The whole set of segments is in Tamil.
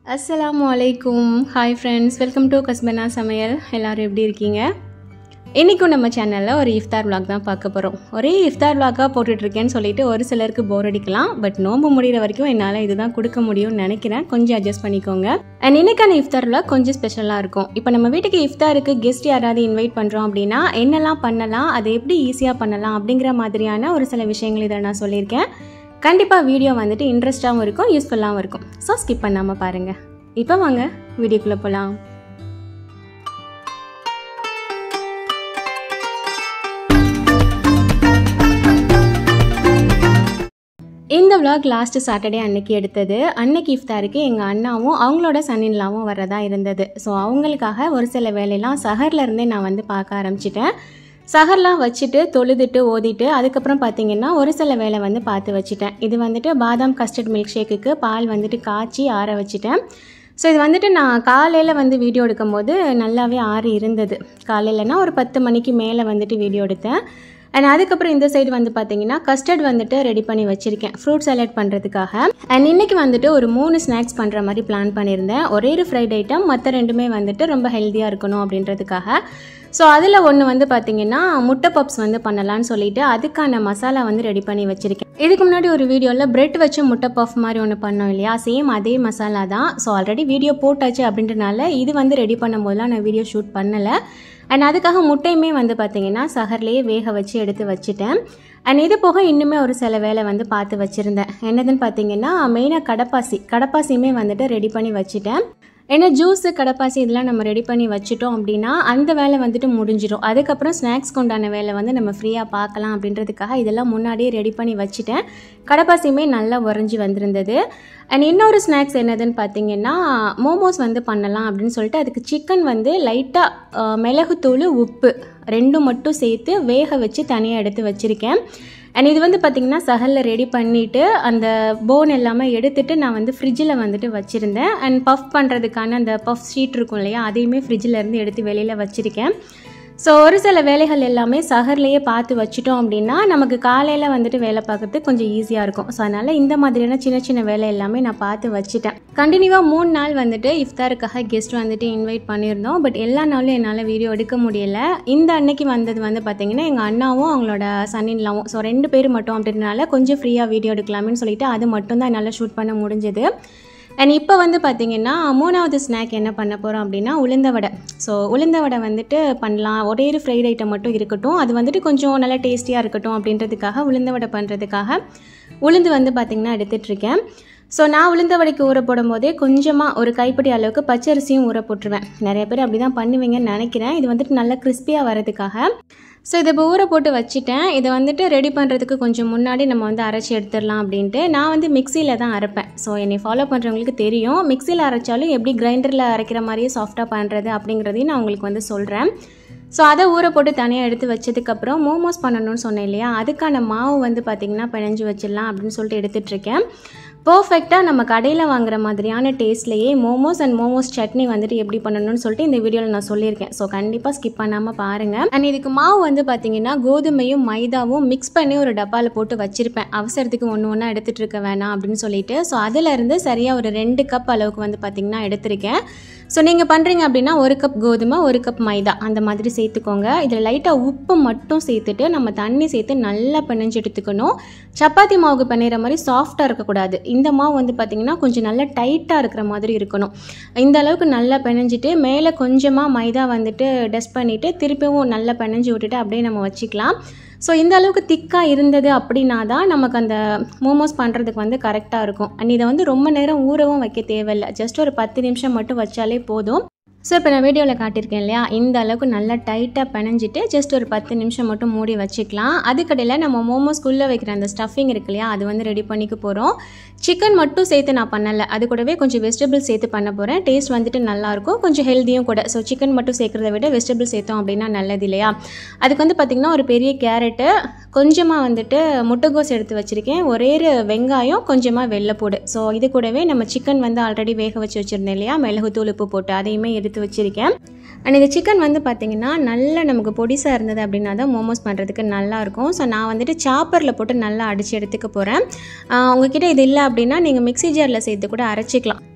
அஸ்ஸலாமு அலைக்கும் ஹாய் ஃப்ரெண்ட்ஸ் வெல்கம் டு கஸ்பனா சமையல் எல்லோரும் எப்படி இருக்கீங்க இன்றைக்கும் நம்ம சேனலில் ஒரு இஃப்தார் vlog தான் பார்க்க போகிறோம் ஒரே இஃப்தார் vlog-ஆ போட்டுட்ருக்கேன்னு சொல்லிட்டு ஒரு சிலருக்கு போர் அடிக்கலாம் பட் நோன்பு முடிகிற வரைக்கும் என்னால் இதுதான் கொடுக்க முடியும்னு நினைக்கிறேன் கொஞ்சம் அட்ஜஸ்ட் பண்ணிக்கோங்க அண்ட் இன்னைக்கான இஃப்தார் vlog கொஞ்சம் ஸ்பெஷலாக இருக்கும் இப்போ நம்ம வீட்டுக்கு இஃப்தாருக்கு கெஸ்ட் யாராவது இன்வைட் பண்ணுறோம் அப்படின்னா என்னெல்லாம் பண்ணலாம் அதை எப்படி ஈஸியாக பண்ணலாம் அப்படிங்கிற மாதிரியான ஒரு சில விஷயங்கள் இதில் நான் சொல்லியிருக்கேன் கண்டிப்பாக வீடியோ வந்துட்டு இன்ட்ரெஸ்டாகவும் இருக்கும் யூஸ்ஃபுல்லாகவும் இருக்கும் ஸோ ஸ்கிப் பண்ணாமல் பாருங்கள் இப்போ வாங்க வீடியோக்குள்ளே போகலாம் இந்த vlog லாஸ்ட் சாட்டர்டே அன்னைக்கு எடுத்தது அன்னைக்கு இஃப்தாருக்கு எங்கள் அண்ணாவும் அவங்களோட சன்னின்லாவும் வரதா இருந்தது ஸோ அவங்களுக்காக ஒரு சில வேலையெல்லாம் சஹர்ல இருந்தே நான் வந்து பார்க்க ஆரம்பிச்சிட்டேன் சஹர்லாம் வச்சுட்டு தொழுதுட்டு ஓதிட்டு அதுக்கப்புறம் பார்த்தீங்கன்னா ஒரு சில வேலை வந்து பார்த்து வச்சுட்டேன் இது வந்துட்டு பாதாம் கஸ்டர்ட் மில்க் ஷேக்குக்கு பால் வந்துட்டு காய்ச்சி ஆற வச்சுட்டேன் ஸோ இது வந்துட்டு நான் காலையில் வந்து வீடியோ எடுக்கும்போது நல்லாவே ஆறி இருந்தது காலையிலனா ஒரு பத்து மணிக்கு மேலே வந்துட்டு வீடியோ எடுத்தேன் அண்ட் அதுக்கப்புறம் இந்த சைடு வந்து பார்த்தீங்கன்னா கஸ்டர்ட் வந்துட்டு ரெடி பண்ணி வச்சுருக்கேன் ஃப்ரூட் சாலட் பண்ணுறதுக்காக அண்ட் இன்னைக்கு வந்துட்டு ஒரு மூணு ஸ்நாக்ஸ் பண்ணுற மாதிரி பிளான் பண்ணியிருந்தேன் ஒரே ஒரு ஃப்ரைட் ஐட்டம் மற்ற ரெண்டுமே வந்துட்டு ரொம்ப ஹெல்த்தியாக இருக்கணும் அப்படின்றதுக்காக ஸோ அதில் ஒன்று வந்து பார்த்தீங்கன்னா முட்டை பப்ஸ் வந்து பண்ணலான்னு சொல்லிட்டு அதுக்கான மசாலா வந்து ரெடி பண்ணி வச்சுருக்கேன் இதுக்கு முன்னாடி ஒரு வீடியோவில் பிரெட் வச்சு முட்டை பஃப் மாதிரி ஒன்று பண்ணோம் இல்லையா சேம் அதே மசாலா தான் ஸோ ஆல்ரெடி வீடியோ போட்டாச்சு அப்படின்றனால இது வந்து ரெடி பண்ணும்போதெல்லாம் நான் வீடியோ ஷூட் பண்ணலை அண்ட் அதுக்காக முட்டையுமே வந்து பார்த்தீங்கன்னா சஹர்லேயே வேக வச்சு எடுத்து வச்சுட்டேன் அண்ட் இது போக இன்னுமே ஒரு சில வேலை வந்து பார்த்து வச்சுருந்தேன் என்னதுன்னு பார்த்தீங்கன்னா மெயினாக கடப்பாசி கடப்பாசியுமே வந்துட்டு ரெடி பண்ணி வச்சுட்டேன் ஏன்னா ஜூஸு கடப்பாசி இதெல்லாம் நம்ம ரெடி பண்ணி வச்சுட்டோம் அப்படின்னா அந்த வேலை வந்துட்டு முடிஞ்சிடும் அதுக்கப்புறம் ஸ்நாக்ஸ்க்கு உண்டான வேலை வந்து நம்ம ஃப்ரீயாக பார்க்கலாம் அப்படின்றதுக்காக இதெல்லாம் முன்னாடியே ரெடி பண்ணி வச்சுட்டேன் கடப்பாசியுமே நல்லா உறைஞ்சி வந்திருந்தது அண்ட் இன்னொரு ஸ்நாக்ஸ் என்னதுன்னு பார்த்தீங்கன்னா மோமோஸ் வந்து பண்ணலாம் அப்படின்னு சொல்லிட்டு அதுக்கு சிக்கன் வந்து லைட்டாக மிளகுத்தூள் உப்பு ரெண்டும் மட்டும் சேர்த்து வேக வச்சு தனியாக எடுத்து வச்சுருக்கேன் அண்ட் இது வந்து பார்த்திங்கன்னா சஹலில் ரெடி பண்ணிவிட்டு அந்த போன் எல்லாமே எடுத்துட்டு நான் வந்து ஃப்ரிட்ஜில் வந்துட்டு வச்சுருந்தேன் அண்ட் பஃப் பண்ணுறதுக்கான அந்த பஃப் ஷீட் இருக்கும் இல்லையா அதையுமே ஃப்ரிட்ஜில் இருந்து எடுத்து வெளியில் வச்சுருக்கேன் ஸோ ஒரு சில வேலைகள் எல்லாமே சஹர்லேயே பார்த்து வச்சுட்டோம் அப்படின்னா நமக்கு காலையில் வந்துட்டு வேலை பார்க்கறதுக்கு கொஞ்சம் ஈஸியாக இருக்கும் ஸோ அதனால் இந்த மாதிரியான சின்ன சின்ன வேலை எல்லாமே நான் பார்த்து வச்சுட்டேன் கண்டினியூவாக மூணு நாள் வந்துட்டு இஃப்தாருக்காக கெஸ்ட் வந்துட்டு இன்வைட் பண்ணியிருந்தோம் பட் எல்லா நாளும் என்னால் வீடியோ எடுக்க முடியல இந்த அன்னைக்கு வந்தது வந்து பார்த்திங்கன்னா எங்கள் அண்ணாவும் அவங்களோட சன்னின்லாவும் ஸோ ரெண்டு பேர் மட்டும் அப்படின்றனால கொஞ்சம் ஃப்ரீயாக வீடியோ எடுக்கலாமேன்னு சொல்லிட்டு அது மட்டும் தான் என்னால் ஷூட் பண்ண முடிஞ்சது அண்ட் இப்போ வந்து பார்த்திங்கன்னா மூணாவது ஸ்நாக் என்ன பண்ண போகிறோம் அப்படின்னா உளுந்த வடை ஸோ உளுந்த வடை வந்துட்டு பண்ணலாம் ஒரே ஒரு ஃப்ரைட் ஐட்டம் மட்டும் இருக்கட்டும் அது வந்துட்டு கொஞ்சம் நல்லா டேஸ்டியாக இருக்கட்டும் அப்படின்றதுக்காக உளுந்த வடை பண்ணுறதுக்காக உளுந்து வந்து பார்த்திங்கன்னா எடுத்துகிட்ருக்கேன் ஸோ நான் உளுந்த வடைக்கு ஊற போடும் போதே கொஞ்சமாக ஒரு கைப்பிடி அளவுக்கு பச்சரிசியும் ஊற போட்டுருவேன் நிறைய பேர் அப்படி தான் பண்ணுவீங்கன்னு நினைக்கிறேன் இது வந்துட்டு நல்லா கிறிஸ்பியாக வரதுக்காக ஸோ இதை இப்போ ஊற போட்டு வச்சுட்டேன் இதை வந்துட்டு ரெடி பண்ணுறதுக்கு கொஞ்சம் முன்னாடி நம்ம வந்து அரைச்சி எடுத்துடலாம் அப்படின்ட்டு நான் வந்து மிக்சியில் தான் அரைப்பேன் ஸோ என்னை ஃபாலோ பண்ணுறவங்களுக்கு தெரியும் மிக்சியில் அரைச்சாலும் எப்படி கிரைண்டரில் அரைக்கிற மாதிரியே சாஃப்டாக பண்ணுறது அப்படிங்கிறதையும் நான் உங்களுக்கு வந்து சொல்கிறேன் ஸோ அதை ஊற போட்டு தனியாக எடுத்து வச்சதுக்கப்புறம் மோமோஸ் பண்ணணும்னு சொன்னேன் இல்லையா அதுக்கான மாவு வந்து பார்த்திங்கன்னா பிணைஞ்சு வச்சிடலாம் அப்படின்னு சொல்லிட்டு எடுத்துகிட்ருக்கேன் பர்ஃபெக்டாக நம்ம கடையில் வாங்குற மாதிரியான டேஸ்ட்லேயே மோமோஸ் அண்ட் மோமோஸ் சட்னி வந்துட்டு எப்படி பண்ணணும்னு சொல்லிட்டு இந்த வீடியோவில் நான் சொல்லியிருக்கேன் ஸோ கண்டிப்பாக ஸ்கிப் பண்ணாமல் பாருங்கள் அண்ட் இதுக்கு மாவு வந்து பார்த்தீங்கன்னா கோதுமையும் மைதாவும் மிக்ஸ் பண்ணி ஒரு டப்பாவில் போட்டு வச்சுருப்பேன் அவசரத்துக்கு ஒன்று ஒன்றா எடுத்துகிட்டு இருக்க வேணாம் அப்படின்னு சொல்லிட்டு ஸோ அதிலேருந்து சரியாக ஒரு ரெண்டு கப் அளவுக்கு வந்து பார்த்திங்கன்னா எடுத்திருக்கேன் ஸோ நீங்கள் பண்ணுறீங்க அப்படின்னா ஒரு கப் கோதுமை ஒரு கப் மைதா அந்த மாதிரி சேர்த்துக்கோங்க இதில் லைட்டாக உப்பு மட்டும் சேர்த்துட்டு நம்ம தண்ணி சேர்த்து நல்லா பிணைஞ்சு எடுத்துக்கணும் சப்பாத்தி மாவுக்கு பிணையிற மாதிரி சாஃப்டாக இருக்கக்கூடாது இந்த மாவு வந்து பார்த்திங்கன்னா கொஞ்சம் நல்லா டைட்டாக இருக்கிற மாதிரி இருக்கணும் இந்த அளவுக்கு நல்லா பிணைஞ்சிட்டு மேலே கொஞ்சமாக மைதா வந்துட்டு டஸ்ட் பண்ணிவிட்டு திருப்பியும் நல்லா பிணைஞ்சு விட்டுட்டு அப்படியே நம்ம வச்சுக்கலாம் ஸோ இந்த அளவுக்கு திக்காக இருந்தது அப்படின்னா தான் நமக்கு அந்த மோமோஸ் பண்ணுறதுக்கு வந்து கரெக்டாக இருக்கும் அண்ட் இதை வந்து ரொம்ப நேரம் ஊறவும் வைக்க தேவையில்லை ஜஸ்ட் ஒரு பத்து நிமிஷம் மட்டும் வச்சாலே போதும் ஸோ இப்போ நான் வீடியோவில் காட்டியிருக்கேன் இல்லையா இந்த அளவுக்கு நல்லா டைட்டாக பிணைஞ்சிட்டு ஜஸ்ட் ஒரு பத்து நிமிஷம் மட்டும் மூடி வச்சுக்கலாம் அதுக்கடையில் நம்ம மோமோஸ்குள்ளே வைக்கிற அந்த ஸ்டஃபிங் இருக்கு இல்லையா அது வந்து ரெடி பண்ணிக்க போகிறோம் சிக்கன் மட்டும் சேர்த்து நான் பண்ணலை அது கூடவே கொஞ்சம் வெஜிடபிள் சேர்த்து பண்ண போகிறேன் டேஸ்ட் வந்துட்டு நல்லாயிருக்கும் கொஞ்சம் ஹெல்த்தியும் கூட ஸோ சிக்கன் மட்டும் சேர்க்குறத விட வெஜிடபிள் சேர்த்தோம் அப்படின்னா நல்லது இல்லையா அதுக்கு வந்து பார்த்திங்கன்னா ஒரு பெரிய கேரட்டு கொஞ்சமாக வந்துட்டு முட்டைகோஸ் எடுத்து வச்சுருக்கேன் ஒரே ஒரு வெங்காயம் கொஞ்சமாக வெள்ளைப்பூடு ஸோ இது கூடவே நம்ம சிக்கன் வந்து ஆல்ரெடி வேக வச்சு வச்சுருந்தேன் இல்லையா மிளகுத்தூள் உப்பு போட்டு அதையுமே எடுத்து வச்சுருக்கேன் அண்ட் இந்த சிக்கன் வந்து பார்த்திங்கன்னா நல்லா நமக்கு பொடிசாக இருந்தது அப்படின்னா தான் மோமோஸ் பண்ணுறதுக்கு நல்லாயிருக்கும் ஸோ நான் வந்துட்டு சாப்பரில் போட்டு நல்லா அடித்து எடுத்துக்க போகிறேன் உங்ககிட்ட இது இல்லை அப்படின்னா நீங்கள் மிக்ஸி ஜாரில் சேர்த்து கூட அரைச்சிக்கலாம்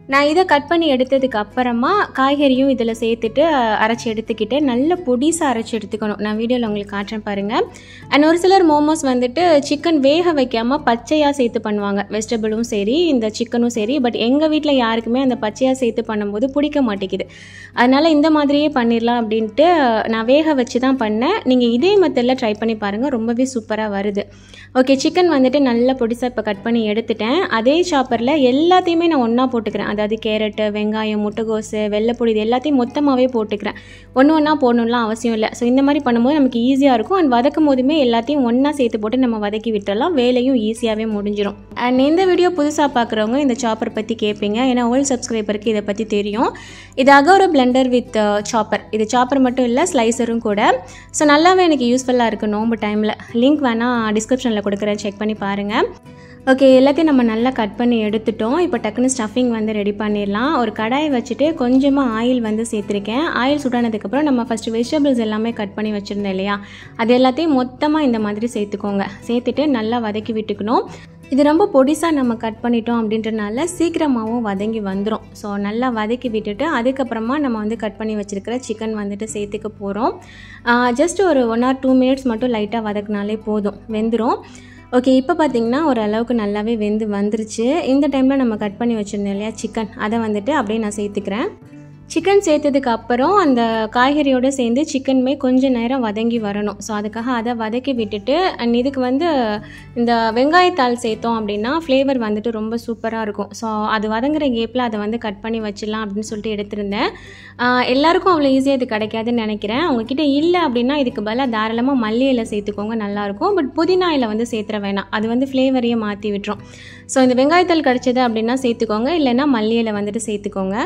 நான் இதை கட் பண்ணி எடுத்ததுக்கு அப்புறமா காய்கறியும் இதில் சேர்த்துட்டு அஹ், அரைச்சி எடுத்துக்கிட்டு நல்ல பொடிசாக அரைச்சி எடுத்துக்கணும் நான் வீடியோவில் உங்களுக்கு காட்டுறேன் பாருங்கள் அண்ட் ஒரு சிலர் மோமோஸ் வந்துட்டு சிக்கன் வேக வைக்காமல் பச்சையாக சேர்த்து பண்ணுவாங்க வெஜிடபிளும் சரி இந்த சிக்கனும் சரி பட் எங்கள் வீட்டில் யாருக்குமே அந்த பச்சையாக சேர்த்து பண்ணும்போது பிடிக்க மாட்டேங்குது அதனால் இந்த மாதிரியே பண்ணிடலாம் அப்படின்ட்டு நான் வேக வச்சு தான் பண்ணேன் நீங்கள் இதே மெத்தடில் ட்ரை பண்ணி பாருங்கள் ரொம்பவே சூப்பராக வருது ஓகே சிக்கன் வந்துட்டு நல்ல பொடிசாக இப்போ கட் பண்ணி எடுத்துட்டேன் அதே சாப்பரில் எல்லாத்தையுமே நான் ஒன்றா போட்டுக்கிறேன் அதாவது கேரட்டு வெங்காயம் முட்டைகோஸு வெள்ளைப்பொடி இது எல்லாத்தையும் மொத்தமாகவே போட்டுக்கிறேன் ஒன்று ஒன்றா போடணும்லாம் அவசியம் இல்லை ஸோ இந்த மாதிரி பண்ணும்போது நமக்கு ஈஸியாக இருக்கும் அண்ட் வதக்கும் போதுமே எல்லாத்தையும் ஒன்றா சேர்த்து போட்டு நம்ம வதக்கி விட்டுறலாம் வேலையும் ஈஸியாகவே முடிஞ்சிடும் அண்ட் இந்த வீடியோ புதுசாக பார்க்குறவங்க இந்த சாப்பர் பற்றி கேட்பீங்க ஏன்னா ஓல்ட் சப்ஸ்கிரைபருக்கு இதை பற்றி தெரியும் இது அகோர பிளெண்டர் வித் சாப்பர் இது சாப்பர் மட்டும் இல்லை ஸ்லைசரும் கூட ஸோ நல்லாவே எனக்கு யூஸ்ஃபுல்லாக இருக்குது நோம்பு டைமில் லிங்க் வேணால் டிஸ்கிரிப்ஷனில் கொடுக்குறேன் செக் பண்ணி பாருங்கள் ஓகே எல்லாத்தையும் நம்ம நல்லா கட் பண்ணி எடுத்துட்டோம் இப்போ டக்குன்னு ஸ்டஃபிங் வந்து ரெடி பண்ணிடலாம் ஒரு கடாயை வச்சுட்டு கொஞ்சமாக ஆயில் வந்து சேர்த்துருக்கேன் ஆயில் சுடானதுக்கப்புறம் நம்ம ஃபஸ்ட்டு வெஜிடபிள்ஸ் எல்லாமே கட் பண்ணி வச்சுருந்தோம் இல்லையா அது எல்லாத்தையும் மொத்தமாக இந்த மாதிரி சேர்த்துக்கோங்க சேர்த்துட்டு நல்லா வதக்கி விட்டுக்கணும் இது ரொம்ப பொடிசாக நம்ம கட் பண்ணிட்டோம் அப்படின்றனால சீக்கிரமாகவும் வதங்கி வந்துடும் ஸோ நல்லா வதக்கி விட்டுட்டு அதுக்கப்புறமா நம்ம வந்து கட் பண்ணி வச்சுருக்கிற சிக்கன் வந்துட்டு சேர்த்துக்க போகிறோம் ஜஸ்ட் ஒரு ஒன் ஆர் டூ மினிட்ஸ் மட்டும் லைட்டாக வதக்குனாலே போதும் வெந்துடும் ஓகே இப்போ பார்த்தீங்கன்னா ஓரளவுக்கு நல்லாவே வெந்து வந்துருச்சு இந்த டைமில் நம்ம கட் பண்ணி வச்சுருந்தோம் இல்லையா சிக்கன் அதை வந்துட்டு அப்படியே நான் சேர்த்துக்கிறேன் சிக்கன் சேர்த்ததுக்கு அப்புறம் அந்த காய்கறியோடு சேர்ந்து சிக்கனுமே கொஞ்சம் நேரம் வதங்கி வரணும் ஸோ அதுக்காக அதை வதக்கி விட்டுட்டு அண்ட் இதுக்கு வந்து இந்த வெங்காயத்தாள் சேர்த்தோம் அப்படின்னா ஃப்ளேவர் வந்துட்டு ரொம்ப சூப்பராக இருக்கும் ஸோ அது வதங்குற கேப்பில் அதை வந்து கட் பண்ணி வச்சிடலாம் அப்படின்னு சொல்லிட்டு எடுத்திருந்தேன் ஆஹ் எல்லாருக்கும் அவ்வளோ ஈஸியாக இது கிடைக்காதுன்னு நினைக்கிறேன் உங்ககிட்ட இல்லை அப்படின்னா இதுக்கு பதிலாக தாராளமாக மல்லி இலை சேர்த்துக்கோங்க நல்லாயிருக்கும் பட் புதினா இலை வந்து சேர்த்துற வேணாம் அது வந்து ஃப்ளேவரையே மாற்றி விட்டுரும் ஸோ இந்த வெங்காயத்தாள் கிடச்சது அப்படின்னா சேர்த்துக்கோங்க இல்லைன்னா மல்லி இலை வந்துட்டு சேர்த்துக்கோங்க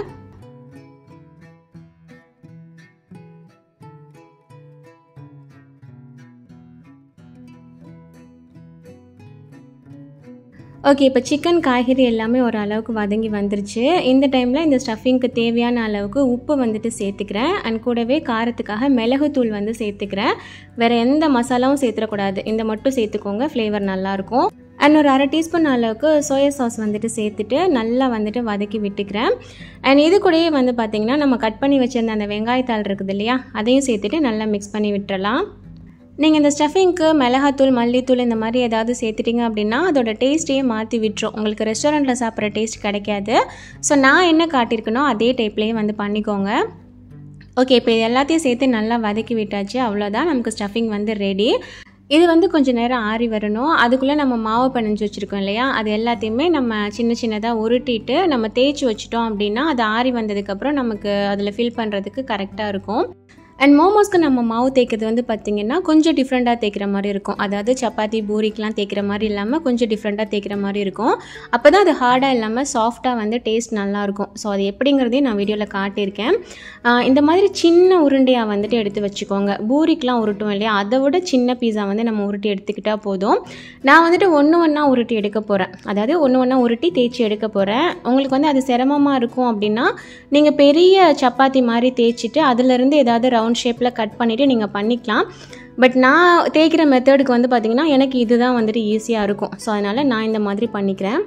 ஓகே இப்போ சிக்கன் காய்கறி எல்லாமே ஒரு அளவுக்கு வதங்கி வந்துருச்சு இந்த டைமில் இந்த ஸ்டஃபிங்க்கு தேவையான அளவுக்கு உப்பு வந்துட்டு சேர்த்துக்கிறேன் அண்ட் கூடவே காரத்துக்காக மிளகுத்தூள் வந்து சேர்த்துக்கிறேன் வேறு எந்த மசாலாவும் சேர்த்துடக்கூடாது இந்த மட்டும் சேர்த்துக்கோங்க ஃப்ளேவர் நல்லாயிருக்கும் அண்ட் ஒரு அரை டீஸ்பூன் அளவுக்கு சோயா சாஸ் வந்துட்டு சேர்த்துட்டு நல்லா வந்துட்டு வதக்கி விட்டுக்கிறேன் அண்ட் இது கூடயே வந்து பார்த்திங்கன்னா நம்ம கட் பண்ணி வச்சிருந்த அந்த வெங்காயத்தாள் இருக்குது இல்லையா அதையும் சேர்த்துட்டு நல்லா மிக்ஸ் பண்ணி விட்டுறலாம் நீங்கள் இந்த ஸ்டஃபிங்க்கு மிளகாத்தூள் மல்லித்தூள் இந்த மாதிரி ஏதாவது சேர்த்துட்டிங்க அப்படின்னா அதோட டேஸ்ட்டையே மாற்றி விட்டுரும் உங்களுக்கு ரெஸ்டாரண்ட்டில் சாப்பிட்ற டேஸ்ட் கிடைக்காது ஸோ நான் என்ன காட்டியிருக்கனோ அதே டைப்லேயே வந்து பண்ணிக்கோங்க ஓகே இப்போ இது எல்லாத்தையும் சேர்த்து நல்லா வதக்கி விட்டாச்சு அவ்வளோதான் நமக்கு ஸ்டஃபிங் வந்து ரெடி இது வந்து கொஞ்சம் நேரம் ஆறி வரணும் அதுக்குள்ளே நம்ம மாவு பிணைஞ்சு வச்சுருக்கோம் இல்லையா அது எல்லாத்தையுமே நம்ம சின்ன சின்னதாக உருட்டிட்டு நம்ம தேய்ச்சி வச்சிட்டோம் அப்படின்னா அது ஆறி வந்ததுக்கப்புறம் நமக்கு அதில் ஃபில் பண்ணுறதுக்கு கரெக்டாக இருக்கும் அண்ட் மோமோஸ்க்கு நம்ம மாவு தேய்க்கிறது வந்து பார்த்திங்கன்னா கொஞ்சம் டிஃப்ரெண்ட்டாக தேய்க்கிற மாதிரி இருக்கும் அதாவது சப்பாத்தி பூரிக்கெலாம் தேய்க்கிற மாதிரி இல்லாமல் கொஞ்சம் டிஃப்ரெண்ட்டாக தேய்க்கிற மாதிரி இருக்கும் அப்போ தான் அது ஹார்டாக இல்லாமல் சாஃப்டாக வந்து டேஸ்ட் நல்லாயிருக்கும் ஸோ அது எப்படிங்கிறதையும் நான் வீடியோவில் காட்டியிருக்கேன் ஆஹ் இந்த மாதிரி சின்ன உருண்டையாக வந்துட்டு எடுத்து வச்சுக்கோங்க பூரிக்கெலாம் உருட்டும் இல்லையா அதை விட சின்ன பீஸா வந்து நம்ம உருட்டி எடுத்துக்கிட்டால் போதும் நான் வந்துட்டு ஒன்று ஒன்றா உருட்டி எடுக்க போகிறேன் அதாவது ஒன்று ஒன்றா உருட்டி தேய்ச்சி எடுக்க போகிறேன் உங்களுக்கு வந்து அது சிரமமாக இருக்கும் அப்படின்னா நீங்கள் பெரிய சப்பாத்தி மாதிரி தேய்ச்சிட்டு அதுலேருந்து ஏதாவது ரவுண்ட் ஷேப்பில் கட் பண்ணிவிட்டு நீங்கள் பண்ணிக்கலாம் பட் நான் தேய்க்கிற மெத்தடுக்கு வந்து பார்த்திங்கன்னா எனக்கு இதுதான் வந்துட்டு ஈஸியாக இருக்கும் ஸோ அதனால் நான் இந்த மாதிரி பண்ணிக்கிறேன்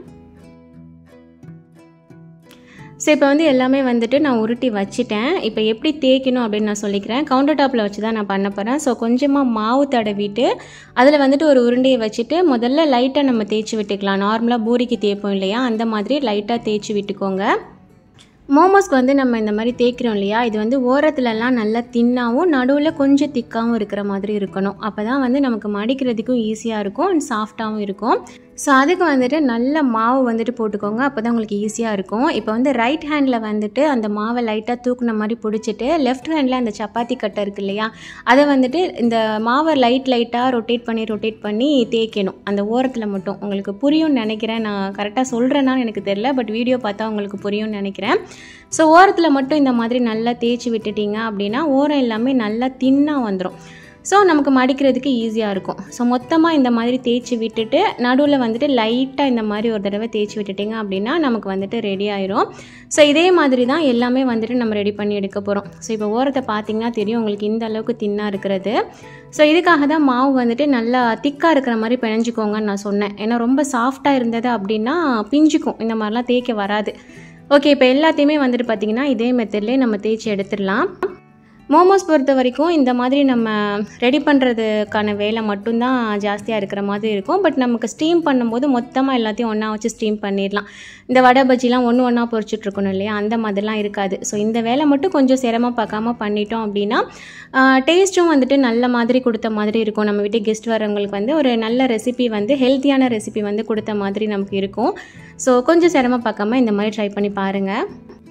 ஸோ இப்போ வந்து எல்லாமே வந்துட்டு நான் உருட்டி வச்சுட்டேன் இப்போ எப்படி தேய்க்கணும் அப்படின்னு நான் சொல்லிக்கிறேன் கவுண்டர் டாப்பில் வச்சு தான் நான் பண்ண போகிறேன் ஸோ கொஞ்சமாக மாவு தடவிட்டு அதில் வந்துட்டு ஒரு உருண்டையை வச்சுட்டு முதல்ல லைட்டாக நம்ம தேய்ச்சி விட்டுக்கலாம் நார்மலாக பூரிக்கு தேய்ப்போம் இல்லையா அந்த மாதிரி லைட்டாக தேய்ச்சி விட்டுக்கோங்க மோமோஸ்க்கு வந்து நம்ம இந்த மாதிரி தேய்க்கிறோம் இல்லையா இது வந்து ஓரத்துலலாம் நல்லா தின்னாகவும் நடுவில் கொஞ்சம் திக்காகவும் இருக்கிற மாதிரி இருக்கணும் அப்போ தான் வந்து நமக்கு மடிக்கிறதுக்கும் ஈஸியாக இருக்கும் அண்ட் சாஃப்டாகவும் இருக்கும் ஸோ அதுக்கு வந்துட்டு நல்ல மாவு வந்துட்டு போட்டுக்கோங்க அப்போ தான் உங்களுக்கு ஈஸியாக இருக்கும் இப்போ வந்து ரைட் ஹேண்டில் வந்துட்டு அந்த மாவை லைட்டாக தூக்குன மாதிரி பிடிச்சிட்டு லெஃப்ட் ஹேண்டில் அந்த சப்பாத்தி கட்டை இருக்கு இல்லையா அதை வந்துட்டு இந்த மாவை லைட் லைட்டாக ரொட்டேட் பண்ணி ரொட்டேட் பண்ணி தேய்க்கணும் அந்த ஓரத்தில் மட்டும் உங்களுக்கு புரியும்னு நினைக்கிறேன் நான் கரெக்டாக சொல்கிறேன்னான்னு எனக்கு தெரில பட் வீடியோ பார்த்தா உங்களுக்கு புரியும்னு நினைக்கிறேன் ஸோ ஓரத்தில் மட்டும் இந்த மாதிரி நல்லா தேய்ச்சி விட்டுட்டீங்க அப்படின்னா ஓரம் எல்லாமே நல்லா தின்னாக வந்துடும் ஸோ நமக்கு மடிக்கிறதுக்கு ஈஸியாக இருக்கும் ஸோ மொத்தமாக இந்த மாதிரி தேய்ச்சி விட்டுட்டு நடுவில் வந்துட்டு லைட்டாக இந்த மாதிரி ஒரு தடவை தேய்ச்சி விட்டுட்டிங்க அப்படின்னா நமக்கு வந்துட்டு ரெடி ஆயிரும் ஸோ இதே மாதிரி தான் எல்லாமே வந்துட்டு நம்ம ரெடி பண்ணி எடுக்க போகிறோம் ஸோ இப்போ ஓரத்தை பார்த்தீங்கன்னா தெரியும் உங்களுக்கு இந்த அளவுக்கு தின்னாக இருக்கிறது ஸோ இதுக்காக தான் மாவு வந்துட்டு நல்லா திக்காக இருக்கிற மாதிரி பிணைஞ்சிக்கோங்கன்னு நான் சொன்னேன் ஏன்னா ரொம்ப சாஃப்டாக இருந்தது அப்படின்னா பிஞ்சுக்கும் இந்த மாதிரிலாம் தேய்க்க வராது ஓகே இப்போ எல்லாத்தையுமே வந்துட்டு பார்த்திங்கன்னா இதே மெத்தட்லேயே நம்ம தேய்ச்சி எடுத்துடலாம் மோமோஸ் பொறுத்த வரைக்கும் இந்த மாதிரி நம்ம ரெடி பண்ணுறதுக்கான வேலை மட்டும்தான் ஜாஸ்தியாக இருக்கிற மாதிரி இருக்கும் பட் நமக்கு ஸ்டீம் பண்ணும்போது மொத்தமாக எல்லாத்தையும் ஒன்றா வச்சு ஸ்டீம் பண்ணிடலாம் இந்த வடை பஜ்ஜிலாம் ஒன்று ஒன்றா பொரிச்சிட்ருக்கணும் இல்லையா அந்த மாதிரிலாம் இருக்காது ஸோ இந்த வேலை மட்டும் கொஞ்சம் சிரமம் பார்க்காம பண்ணிட்டோம் அப்படின்னா டேஸ்ட்டும் வந்துட்டு நல்ல மாதிரி கொடுத்த மாதிரி இருக்கும் நம்ம வீட்டு கெஸ்ட் வரவங்களுக்கு வந்து ஒரு நல்ல ரெசிபி வந்து ஹெல்த்தியான ரெசிபி வந்து கொடுத்த மாதிரி நமக்கு இருக்கும் ஸோ கொஞ்சம் சிரமம் பார்க்காம இந்த மாதிரி ட்ரை பண்ணி பாருங்கள்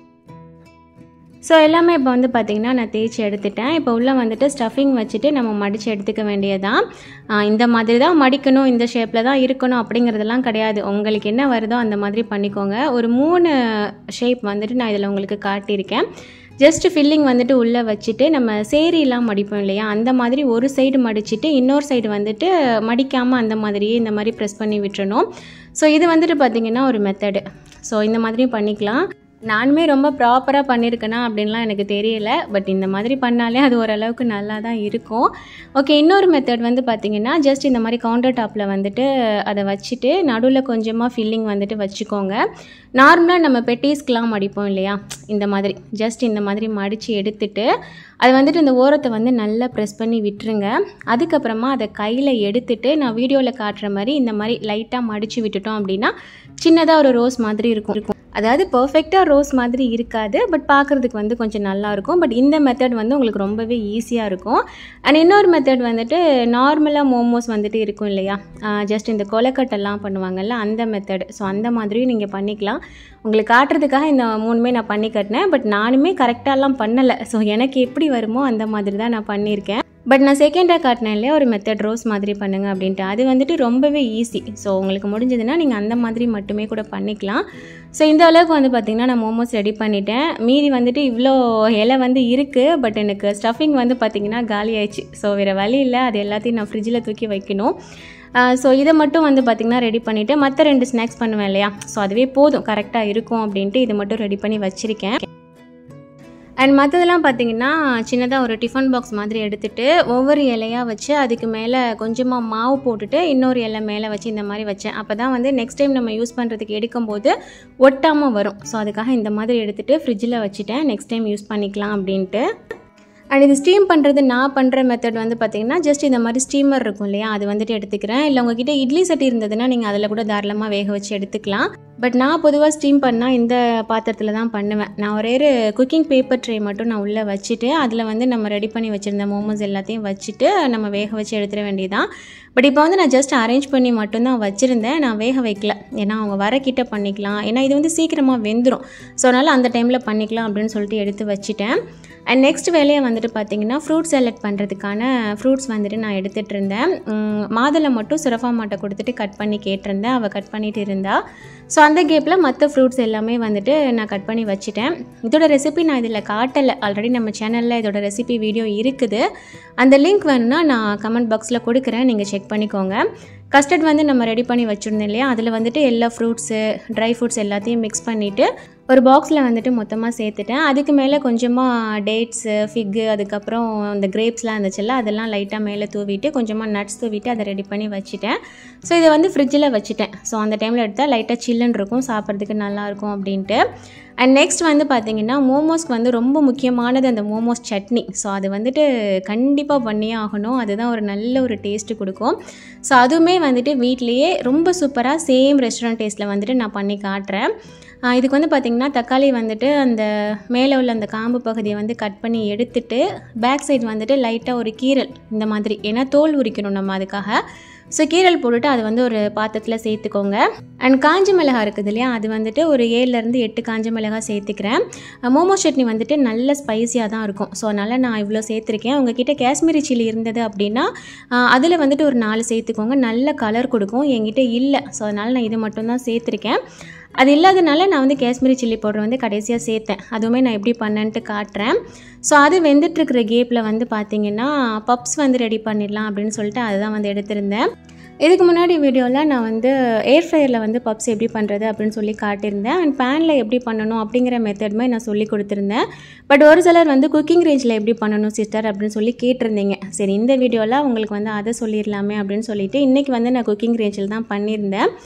ஸோ எல்லாமே இப்போ வந்து பார்த்திங்கன்னா நான் தேய்ச்சி எடுத்துட்டேன் இப்போ உள்ளே வந்துட்டு ஸ்டஃபிங் வச்சுட்டு நம்ம மடித்து எடுத்துக்க வேண்டியதான் இந்த மாதிரி தான் மடிக்கணும் இந்த ஷேப்பில் தான் இருக்கணும் அப்படிங்கிறதெல்லாம் கிடையாது உங்களுக்கு என்ன வருதோ அந்த மாதிரி பண்ணிக்கோங்க ஒரு மூணு ஷேப் வந்துட்டு நான் இதில் உங்களுக்கு காட்டியிருக்கேன் ஜஸ்ட் ஃபில்லிங் வந்துட்டு உள்ளே வச்சுட்டு நம்ம சேரீலாம் மடிப்போம் இல்லையா அந்த மாதிரி ஒரு சைடு மடிச்சுட்டு இன்னொரு சைடு வந்துட்டு மடிக்காமல் அந்த மாதிரியே இந்த மாதிரி ப்ரெஸ் பண்ணி விட்டுறணும் ஸோ இது வந்துட்டு பார்த்திங்கன்னா ஒரு மெத்தடு ஸோ இந்த மாதிரியும் பண்ணிக்கலாம் நானுமே ரொம்ப ப்ராப்பராக பண்ணியிருக்கேனா அப்படின்லாம் எனக்கு தெரியல பட் இந்த மாதிரி பண்ணாலே அது ஓரளவுக்கு நல்லா தான் இருக்கும் ஓகே இன்னொரு மெத்தட் வந்து பார்த்திங்கன்னா ஜஸ்ட் இந்த மாதிரி கவுண்டர் டாப்பில் வந்துட்டு அதை வச்சுட்டு நடுவில் கொஞ்சமாக ஃபில்லிங் வந்துட்டு வச்சுக்கோங்க நார்மலாக நம்ம பெட்டீஸ்க்கெலாம் மடிப்போம் இல்லையா இந்த மாதிரி ஜஸ்ட் இந்த மாதிரி மடித்து எடுத்துட்டு அது வந்துட்டு இந்த ஓரத்தை வந்து நல்லா ப்ரெஸ் பண்ணி விட்டுருங்க அதுக்கப்புறமா அதை கையில் எடுத்துட்டு நான் வீடியோவில் காட்டுற மாதிரி இந்த மாதிரி லைட்டாக மடித்து விட்டுட்டோம் அப்படின்னா சின்னதாக ஒரு ரோஸ் மாதிரி இருக்கும் இருக்கும் அதாவது பர்ஃபெக்டாக ரோஸ் மாதிரி இருக்காது பட் பார்க்குறதுக்கு வந்து கொஞ்சம் நல்லாயிருக்கும் பட் இந்த மெத்தட் வந்து உங்களுக்கு ரொம்பவே ஈஸியாக இருக்கும் அண்ட் இன்னொரு மெத்தட் வந்துட்டு நார்மலாக மோமோஸ் வந்துட்டு இருக்கும் இல்லையா ஜஸ்ட் இந்த கொலைக்கட்டெல்லாம் பண்ணுவாங்கல்ல அந்த மெத்தட் ஸோ அந்த மாதிரியும் நீங்கள் பண்ணிக்கலாம் உங்களுக்கு காட்டுறதுக்காக இந்த மூணுமே நான் பண்ணி கட்டினேன் பட் நானுமே கரெக்டாலாம் பண்ணலை ஸோ எனக்கு எப்படி வருமோ அந்த மாதிரி தான் நான் பண்ணியிருக்கேன் பட் நான் செகண்டாக காட்டினேன் இல்லையா ஒரு மெத்தட் ரோஸ் மாதிரி பண்ணுங்க அப்படின்ட்டு அது வந்துட்டு ரொம்பவே ஈஸி ஸோ உங்களுக்கு முடிஞ்சதுன்னா நீங்கள் அந்த மாதிரி மட்டுமே கூட பண்ணிக்கலாம் ஸோ இந்த அளவுக்கு வந்து பார்த்திங்கன்னா நான் மோமோஸ் ரெடி பண்ணிட்டேன் மீதி வந்துட்டு இவ்வளோ இலை வந்து இருக்குது பட் எனக்கு ஸ்டஃபிங் வந்து பார்த்திங்கன்னா காலி ஆயிடுச்சு ஸோ வேறு வழி இல்லை அது எல்லாத்தையும் நான் ஃப்ரிட்ஜில் தூக்கி வைக்கணும் ஸோ இதை மட்டும் வந்து பார்த்திங்கன்னா ரெடி பண்ணிவிட்டு மற்ற ரெண்டு ஸ்நாக்ஸ் பண்ணுவேன் இல்லையா ஸோ அதுவே போதும் கரெக்டாக இருக்கும் அப்படின்ட்டு இது மட்டும் ரெடி பண்ணி வச்சுருக்கேன் அண்ட் மற்றதெல்லாம் பார்த்தீங்கன்னா சின்னதாக ஒரு டிஃபன் பாக்ஸ் மாதிரி எடுத்துகிட்டு ஒவ்வொரு இலையாக வச்சு அதுக்கு மேலே கொஞ்சமாக மாவு போட்டுட்டு இன்னொரு இலை மேலே வச்சு இந்த மாதிரி வச்சேன் அப்போ தான் வந்து நெக்ஸ்ட் டைம் நம்ம யூஸ் பண்ணுறதுக்கு எடுக்கும்போது ஒட்டாமல் வரும் ஸோ அதுக்காக இந்த மாதிரி எடுத்துகிட்டு ஃப்ரிட்ஜில் வச்சுட்டேன் நெக்ஸ்ட் டைம் யூஸ் பண்ணிக்கலாம் அப்படின்ட்டு அண்ட் இது ஸ்டீம் பண்ணுறது நான் பண்ணுற மெத்தட் வந்து பார்த்திங்கன்னா ஜஸ்ட் இந்த மாதிரி ஸ்டீமர் இருக்கும் இல்லையா அது வந்துட்டு எடுத்துக்கிறேன் இல்லை உங்ககிட்ட இட்லி சட்டி இருந்ததுன்னா நீங்கள் அதில் கூட தாராளமாக வேக வச்சு எடுத்துக்கலாம் பட் நான் பொதுவாக ஸ்டீம் பண்ணால் இந்த பாத்திரத்தில் தான் பண்ணுவேன் நான் ஒரே ஒரு குக்கிங் பேப்பர் ட்ரே மட்டும் நான் உள்ளே வச்சுட்டு அதில் வந்து நம்ம ரெடி பண்ணி வச்சுருந்த மோமோஸ் எல்லாத்தையும் வச்சுட்டு நம்ம வேக வச்சு எடுத்துட வேண்டியதான் பட் இப்போ வந்து நான் ஜஸ்ட் அரேஞ்ச் பண்ணி மட்டும்தான் வச்சுருந்தேன் நான் வேக வைக்கல ஏன்னா அவங்க வரக்கிட்ட பண்ணிக்கலாம் ஏன்னா இது வந்து சீக்கிரமாக வெந்துடும் ஸோ அதனால் அந்த டைமில் பண்ணிக்கலாம் அப்படின்னு சொல்லிட்டு எடுத்து வச்சுட்டேன் அண்ட் நெக்ஸ்ட் வேலையை வந்துட்டு பார்த்தீங்கன்னா ஃப்ரூட் சாலட் பண்ணுறதுக்கான ஃப்ரூட்ஸ் வந்துட்டு நான் எடுத்துகிட்டு இருந்தேன் உம், மாதுளை மட்டும் சுரஃபா மாட்டை கொடுத்துட்டு கட் பண்ணி கேட்டிருந்தேன் அவள் கட் பண்ணிட்டு இருந்தா ஸோ அந்த கேப்பில் மற்ற ஃப்ரூட்ஸ் எல்லாமே வந்துட்டு நான் கட் பண்ணி வச்சுட்டேன் இதோட ரெசிபி நான் இதில் காட்டலை ஆல்ரெடி நம்ம சேனலில் இதோட ரெசிபி வீடியோ இருக்குது அந்த லிங்க் வேணும்னா நான் கமெண்ட் பாக்ஸில் கொடுக்குறேன் நீங்கள் செக் பண்ணிக்கோங்க கஸ்டர்ட் வந்து நம்ம ரெடி பண்ணி வச்சுருந்தோம் இல்லையா அதில் வந்துட்டு எல்லா ஃப்ரூட்ஸு ட்ரை ஃப்ரூட்ஸ் எல்லாத்தையும் மிக்ஸ் பண்ணிவிட்டு ஒரு பாக்ஸில் வந்துட்டு மொத்தமாக சேர்த்துட்டேன் அதுக்கு மேலே கொஞ்சமாக டேட்ஸு ஃபிக்கு அதுக்கப்புறம் இந்த கிரேப்ஸ்லாம் இருந்துச்சுல்ல அதெல்லாம் லைட்டாக மேலே தூவிட்டு கொஞ்சமாக நட்ஸ் தூவிட்டு அதை ரெடி பண்ணி வச்சுட்டேன் ஸோ இதை வந்து ஃப்ரிட்ஜில் வச்சுட்டேன் ஸோ அந்த டைமில் எடுத்தால் லைட்டாக சில்லுன்னு இருக்கும் சாப்பிட்றதுக்கு நல்லாயிருக்கும் அப்படின்ட்டு அண்ட் நெக்ஸ்ட் வந்து பார்த்தீங்கன்னா மோமோஸ்க்கு வந்து ரொம்ப முக்கியமானது அந்த மோமோஸ் சட்னி ஸோ அது வந்துட்டு கண்டிப்பாக பண்ணியே ஆகணும் அதுதான் ஒரு நல்ல ஒரு டேஸ்ட்டு கொடுக்கும் ஸோ அதுவுமே வந்துட்டு வீட்லேயே ரொம்ப சூப்பராக சேம் ரெஸ்டாரண்ட் டேஸ்ட்டில் வந்துட்டு நான் பண்ணி காட்டுறேன் ஆஹ் இதுக்கு வந்து பார்த்திங்கன்னா தக்காளி வந்துட்டு அந்த மேலே உள்ள அந்த காம்பு பகுதியை வந்து கட் பண்ணி எடுத்துட்டு பேக் சைடு வந்துட்டு லைட்டாக ஒரு கீரல் இந்த மாதிரி ஏன்னா தோல் உரிக்கணும் நம்ம அதுக்காக ஸோ கீரல் போட்டுட்டு அது வந்து ஒரு பாத்திரத்தில் சேர்த்துக்கோங்க அண்ட் காஞ்ச மிளகா இருக்குது இல்லையா அது வந்துட்டு ஒரு ஏழுலேருந்து எட்டு காஞ்ச மிளகாய் சேர்த்துக்கிறேன் மோமோ சட்னி வந்துட்டு நல்ல ஸ்பைஸியாக தான் இருக்கும் ஸோ அதனால் நான் இவ்வளோ சேர்த்துருக்கேன் உங்ககிட்ட காஷ்மீரி சில்லி இருந்தது அப்படின்னா அதில் வந்துட்டு ஒரு நாலு சேர்த்துக்கோங்க நல்ல கலர் கொடுக்கும் என்கிட்ட இல்லை ஸோ அதனால் நான் இது மட்டும்தான் சேர்த்துருக்கேன் அது இல்லாதனால நான் வந்து காஷ்மீரி சில்லி பவுடர் வந்து கடைசியாக சேர்த்தேன் அதுவுமே நான் எப்படி பண்ணேன்ட்டு காட்டுறேன் ஸோ அது வெந்துட்டுருக்கிற கேப்பில் வந்து பார்த்தீங்கன்னா பப்ஸ் வந்து ரெடி பண்ணிடலாம் அப்படின்னு சொல்லிட்டு அதுதான் வந்து எடுத்திருந்தேன் இதுக்கு முன்னாடி வீடியோவில் நான் வந்து ஏர் ஃப்ரையரில் வந்து பப்ஸ் எப்படி பண்ணுறது அப்படின்னு சொல்லி காட்டியிருந்தேன் அண்ட் பேனில் எப்படி பண்ணணும் அப்படிங்கிற மெத்தடுமே நான் சொல்லி கொடுத்துருந்தேன் பட் ஒரு சிலர் வந்து குக்கிங் ரேஞ்சில் எப்படி பண்ணணும் சிஸ்டர் அப்படின்னு சொல்லி கேட்டிருந்தீங்க சரி இந்த வீடியோவில் உங்களுக்கு வந்து அதை சொல்லிடலாமே அப்படின்னு சொல்லிட்டு இன்றைக்கி வந்து நான் குக்கிங் ரேஞ்சில் தான் பண்ணியிருந்தேன்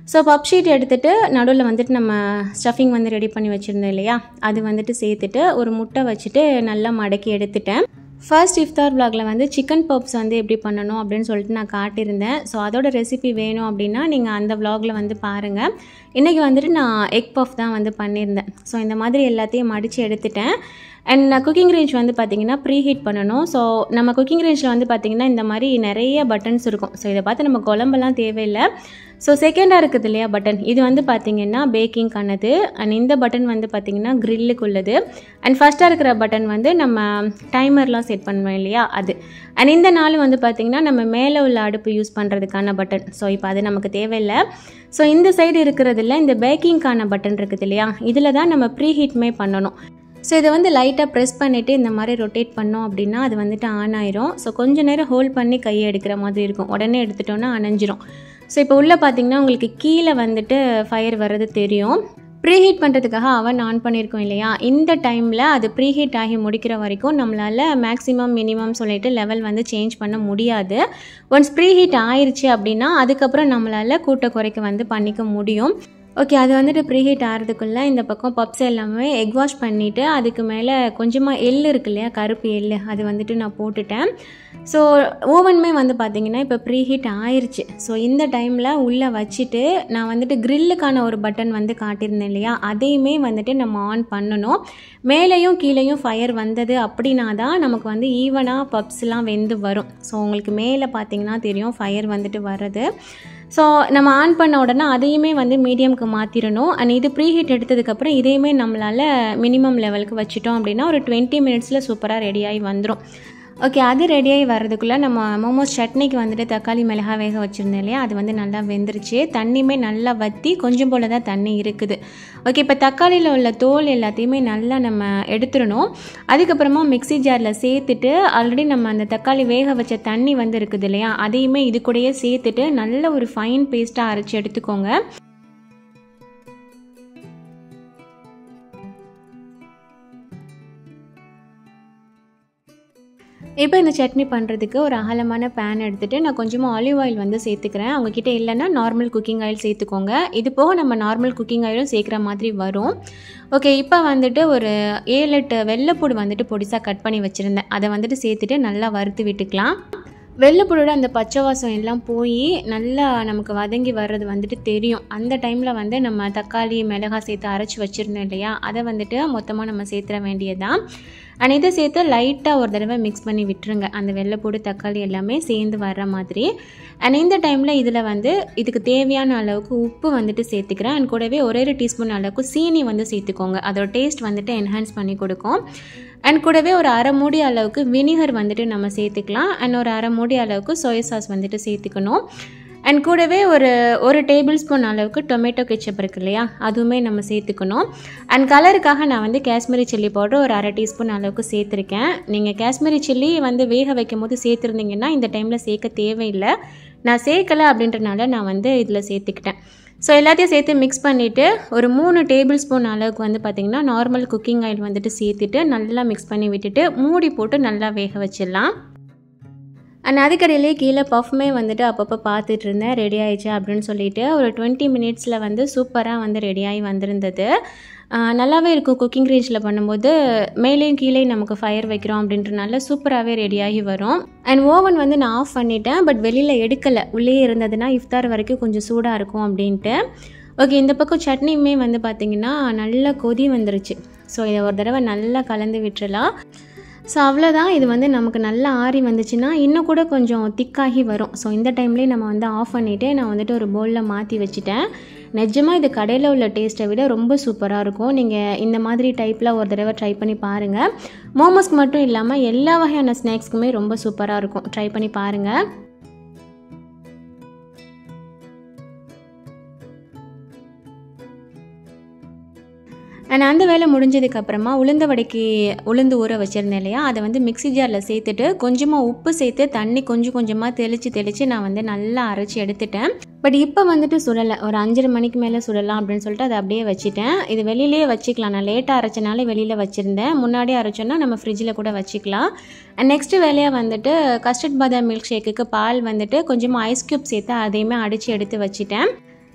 ஸோ பப் ஷீட் எடுத்துகிட்டு நடுவில் வந்துட்டு நம்ம ஸ்டஃபிங் வந்து ரெடி பண்ணி வச்சுருந்தோம் இல்லையா அது வந்துட்டு சேர்த்துட்டு ஒரு முட்டை வச்சுட்டு நல்லா மடக்கி எடுத்துட்டேன் ஃபர்ஸ்ட் இஃப்தார் vlogல வந்து சிக்கன் பப்ஸ் வந்து எப்படி பண்ணணும் அப்படின்னு சொல்லிட்டு நான் காட்டியிருந்தேன் ஸோ அதோட ரெசிபி வேணும் அப்படின்னா நீங்கள் அந்த vlogல வந்து பாருங்கள் இன்றைக்கி வந்துட்டு நான் எக் பஃப் தான் வந்து பண்ணியிருந்தேன் ஸோ இந்த மாதிரி எல்லாத்தையும் மடித்து எடுத்துட்டேன் அண்ட் குக்கிங் ரேஞ்ச் வந்து பார்த்திங்கன்னா ப்ரீ ஹீட் பண்ணணும் ஸோ நம்ம குக்கிங் ரேஞ்சில் வந்து பார்த்திங்கன்னா இந்த மாதிரி நிறைய பட்டன்ஸ் இருக்கும் ஸோ இதை பார்த்து நம்ம குழம்பெல்லாம் தேவையில்லை ஸோ செகண்டாக இருக்குது இல்லையா பட்டன் இது வந்து பார்த்திங்கன்னா பேக்கிங்கானது அண்ட் இந்த பட்டன் வந்து பார்த்திங்கன்னா கிரில்லுக்கு உள்ளது அண்ட் ஃபஸ்ட்டாக இருக்கிற பட்டன் வந்து நம்ம டைமர்லாம் செட் பண்ணுவோம் இல்லையா அது அண்ட் இந்த நாள் வந்து பார்த்திங்கன்னா நம்ம மேலே உள்ள அடுப்பு யூஸ் பண்ணுறதுக்கான பட்டன் ஸோ இப்போ அது நமக்கு தேவையில்லை ஸோ இந்த சைடு இருக்கிறதுல இந்த பேக்கிங்க்கான பட்டன் இருக்குது இல்லையா இதில் தான் நம்ம ப்ரீ ஹீட்மே பண்ணணும் ஸோ இதை வந்து லைட்டாக ப்ரெஸ் பண்ணிவிட்டு இந்த மாதிரி ரொட்டேட் பண்ணோம் அப்படின்னா அது வந்துட்டு ஆன் ஆயிரும் ஸோ கொஞ்ச நேரம் ஹோல்ட் பண்ணி கையை எடுக்கிற மாதிரி இருக்கும் உடனே எடுத்துட்டோன்னா அணைஞ்சிரும் ஸோ இப்போ உள்ளே பார்த்தீங்கன்னா உங்களுக்கு கீழே வந்துட்டு ஃபயர் வர்றது தெரியும் ப்ரீஹீட் பண்ணுறதுக்காக அவன் ஆன் பண்ணியிருக்கோம் இல்லையா இந்த டைமில் அது ப்ரீஹீட் ஆகி முடிக்கிற வரைக்கும் நம்மளால் மேக்ஸிமம் மினிமம் சொல்லிட்டு லெவல் வந்து சேஞ்ச் பண்ண முடியாது ஒன்ஸ் ப்ரீஹீட் ஆயிருச்சு அப்படின்னா அதுக்கப்புறம் நம்மளால் கூட்ட குறைக்க வந்து பண்ணிக்க முடியும் ஓகே அது வந்துட்டு ப்ரீஹீட் ஆகிறதுக்குள்ளே இந்த பக்கம் பப்ஸ் எல்லாமே எக் வாஷ் பண்ணிவிட்டு அதுக்கு மேலே கொஞ்சமாக எள் இருக்கு இல்லையா கருப்பு எள் அது வந்துட்டு நான் போட்டுட்டேன் ஸோ ஓவனுமே வந்து பார்த்திங்கன்னா இப்போ ப்ரீஹீட் ஆயிருச்சு ஸோ இந்த டைமில் உள்ளே வச்சுட்டு நான் வந்துட்டு க்ரில்லுக்கான ஒரு பட்டன் வந்து காட்டியிருந்தேன் இல்லையா அதையுமே வந்துட்டு நம்ம ஆன் பண்ணணும் மேலேயும் கீழேயும் ஃபயர் வந்தது அப்படின்னா தான் நமக்கு வந்து ஈவனாக பப்ஸ்லாம் வெந்து வரும் ஸோ உங்களுக்கு மேலே பார்த்தீங்கன்னா தெரியும் ஃபயர் வந்துட்டு வர்றது ஸோ நம்ம ஆன் பண்ண உடனே அதையுமே வந்து மீடியம்க்கு மாற்றிடணும் அண்ட் இது ப்ரீ ஹீட் எடுத்ததுக்கப்புறம் இதையுமே நம்மளால் மினிமம் லெவலுக்கு வச்சுட்டோம் அப்படின்னா ஒரு டுவெண்ட்டி மினிட்ஸில் சூப்பராக ரெடியாகி வந்துடும் ஓகே அது ரெடியாகி வர்றதுக்குள்ளே நம்ம மோமோஸ் சட்னிக்கு வந்துட்டு தக்காளி மிளகா வேக வச்சுருந்தோம் இல்லையா அது வந்து நல்லா வெந்துருச்சு தண்ணியுமே நல்லா வற்றி கொஞ்சம் போல் தான் தண்ணி இருக்குது ஓகே இப்போ தக்காளியில் உள்ள தோல் எல்லாத்தையுமே நல்லா நம்ம எடுத்துடணும் அதுக்கப்புறமா மிக்ஸி ஜாரில் சேர்த்துட்டு ஆல்ரெடி நம்ம அந்த தக்காளி வேக வச்ச தண்ணி வந்து இருக்குது இல்லையா அதையுமே இது கூடயே சேர்த்துட்டு நல்ல ஒரு ஃபைன் பேஸ்ட்டாக அரைச்சி எடுத்துக்கோங்க இப்போ இந்த சட்னி பண்ணுறதுக்கு ஒரு அகலமான பேன் எடுத்துகிட்டு நான் கொஞ்சமாக ஆலிவ் ஆயில் வந்து சேர்த்துக்கிறேன் அவங்கக்கிட்ட இல்லைன்னா நார்மல் குக்கிங் ஆயில் சேர்த்துக்கோங்க இது போக நம்ம நார்மல் குக்கிங் ஆயிலும் சேர்க்குற மாதிரி வரும் ஓகே இப்போ வந்துட்டு ஒரு ஏழு எட்டு வெள்ளைப்பூடு வந்துட்டு பொடிசாக கட் பண்ணி வச்சுருந்தேன் அதை வந்துட்டு சேர்த்துட்டு நல்லா வறுத்து விட்டுக்கலாம் வெள்ளைப்பூடோட அந்த பச்சை வாசம் எல்லாம் போய் நல்லா நமக்கு வதங்கி வர்றது வந்துட்டு தெரியும் அந்த டைமில் வந்து நம்ம தக்காளி மிளகாய் சேர்த்து அரைச்சி வச்சுருந்தோம் இல்லையா அதை வந்துட்டு மொத்தமாக நம்ம சேர்த்துற வேண்டியதுதான் அண்ட் இதை சேர்த்து லைட்டாக ஒரு தடவை மிக்ஸ் பண்ணி விட்டுருங்க அந்த வெள்ளைப்பூடு தக்காளி எல்லாமே சேர்ந்து வர்ற மாதிரி அண்ட் இந்த டைமில் இதில் வந்து இதுக்கு தேவையான அளவுக்கு உப்பு வந்துட்டு சேர்த்துக்கிறேன் அண்ட் கூடவே ஒரே ஒரு டீஸ்பூன் அளவுக்கு சீனி வந்து சேர்த்துக்கோங்க அதோட டேஸ்ட் வந்துட்டு என்ஹான்ஸ் பண்ணி கொடுக்கும் அண்ட் கூடவே ஒரு அரை மூடி அளவுக்கு வினிகர் வந்துட்டு நம்ம சேர்த்துக்கலாம் அண்ட் ஒரு அரை மூடி அளவுக்கு சோயா சாஸ் வந்துட்டு சேர்த்துக்கணும் அண்ட் கூடவே ஒரு ஒரு டேபிள் ஸ்பூன் அளவுக்கு டொமேட்டோ கெச்சப் இருக்கு இல்லையா அதுவுமே நம்ம சேர்த்துக்கணும் அண்ட் கலருக்காக நான் வந்து காஷ்மீரி சில்லி பவுடர் ஒரு அரை டீஸ்பூன் அளவுக்கு சேர்த்துருக்கேன் நீங்கள் காஷ்மீரி சில்லி வந்து வேக வைக்கும் போது சேர்த்துருந்தீங்கன்னா இந்த டைமில் சேர்க்க தேவையில்லை நான் சேர்க்கலை அப்படின்றனால நான் வந்து இதில் சேர்த்துக்கிட்டேன் ஸோ எல்லாத்தையும் சேர்த்து மிக்ஸ் பண்ணிவிட்டு ஒரு மூணு டேபிள் ஸ்பூன் அளவுக்கு வந்து பார்த்திங்கன்னா நார்மல் குக்கிங் ஆயில் வந்துட்டு சேர்த்துட்டு நல்லா மிக்ஸ் பண்ணி விட்டுட்டு மூடி போட்டு நல்லா வேக வச்சிடலாம் அண்ட் அதுக்கடையிலே கீழே பஃப்மே வந்துட்டு அப்பப்போ பார்த்துட்டு இருந்தேன் ரெடி ஆயிடுச்சு அப்படின்னு சொல்லிட்டு ஒரு டுவெண்ட்டி மினிட்ஸில் வந்து சூப்பராக வந்து ரெடியாகி வந்திருந்தது ஆஹ் நல்லாவே இருக்கும் குக்கிங் ரேஞ்சில் பண்ணும்போது மேலேயும் கீழே நமக்கு ஃபயர் வைக்கிறோம் அப்படின்றனால சூப்பராகவே ரெடியாகி வரும் அண்ட் ஓவன் வந்து நான் ஆஃப் பண்ணிட்டேன் பட் வெளியில் எடுக்கலை உள்ளே இருந்ததுன்னா இஃப்தார் வரைக்கும் கொஞ்சம் சூடாக இருக்கும் அப்படின்ட்டு ஓகே இந்த பக்கம் சட்னியுமே வந்து பார்த்திங்கன்னா நல்லா கொதி வந்துருச்சு ஸோ இதை ஒரு தடவை நல்லா கலந்து விட்டுறலாம் ஸோ அவ்வளோதான் இது வந்து நமக்கு நல்லா ஆறி வந்துச்சுன்னா இன்னும் கூட கொஞ்சம் திக்காகி வரும் ஸோ இந்த டைம்லேயே நம்ம வந்து ஆஃப் பண்ணிவிட்டு நான் வந்துட்டு ஒரு பவுலில் மாற்றி வச்சுட்டேன் நிஜமாக இது கடையில் உள்ள டேஸ்ட்டை விட ரொம்ப சூப்பராக இருக்கும் நீங்கள் இந்த மாதிரி டைப்பில் ஒரு தடவை ட்ரை பண்ணி பாருங்கள் மோமோஸ்க்கு மட்டும் இல்லாமல் எல்லா வகையான ஸ்நாக்ஸ்க்குமே ரொம்ப சூப்பராக இருக்கும் ட்ரை பண்ணி பாருங்கள் அண்ட் அந்த வேலை முடிஞ்சதுக்கப்புறமா உளுந்த வடைக்கு உளுந்து ஊற வச்சுருந்தேன் இல்லையா அதை வந்து மிக்ஸி ஜாரில் சேர்த்துட்டு கொஞ்சமாக உப்பு சேர்த்து தண்ணி கொஞ்சம் கொஞ்சமாக தெளித்து தெளித்து நான் வந்து நல்லா அரைச்சி எடுத்துட்டேன் பட் இப்போ வந்துட்டு சுடலை ஒரு அஞ்சரை மணிக்கு மேலே சுடலாம் அப்படின்னு சொல்லிட்டு அதை அப்படியே வச்சுட்டேன் இது வெளியிலே வச்சுக்கலாம் நான் லேட்டாக அரைச்சனாலே வெளியில் வச்சுருந்தேன் முன்னாடியே அரைச்சோன்னா நம்ம ஃப்ரிட்ஜில் கூட வச்சுக்கலாம் அண்ட் நெக்ஸ்ட்டு வேலையாக வந்துட்டு கஸ்டர்ட் பாதாம் மில்க் ஷேக்குக்கு பால் வந்துட்டு கொஞ்சமாக ஐஸ் க்யூப் சேர்த்து அதையுமே அடித்து எடுத்து வச்சுட்டேன்